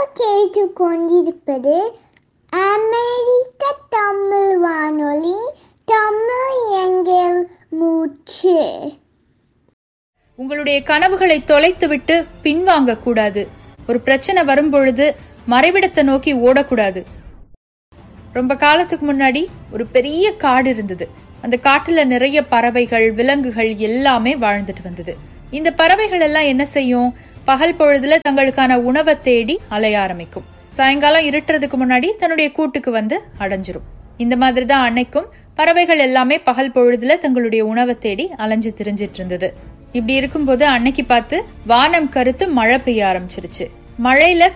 கேட்டுக்கொண்டிருப்பது அமெரிக்க தமிழ் வானொலி தமிழ் எங்கள் மூச்சு உங்களுடைய கனவுகளை தொலைத்துவிட்டு பின்வாங்க கூடாது ஒரு பிரச்சனை வரும்பொழுது மறைவிடத்தை நோக்கி ஓடக்கூடாது ரொம்ப காலத்துக்கு முன்னாடி ஒரு பெரிய காடு இருந்தது அந்த காட்டுல நிறைய பறவைகள் விலங்குகள் எல்லாமே வாழ்ந்துட்டு வந்தது இந்த பறவைகள் எல்லாம் என்ன செய்யும் பகல் பொழுதுல தங்களுக்கான உணவை தேடி அலைய ஆரம்பிக்கும் சாயங்காலம் இருட்டுறதுக்கு முன்னாடி தன்னுடைய கூட்டுக்கு வந்து அடைஞ்சிரும் இந்த மாதிரி தான் அன்னைக்கும் பறவைகள் எல்லாமே பகல் பொழுதுல தங்களுடைய உணவை தேடி அலைஞ்சு திரிஞ்சிட்டு இருந்தது இப்படி இருக்கும்போது அன்னைக்கு பார்த்து வானம் கருத்து மழை பெய்ய ஆரம்பிச்சிருச்சு மழையில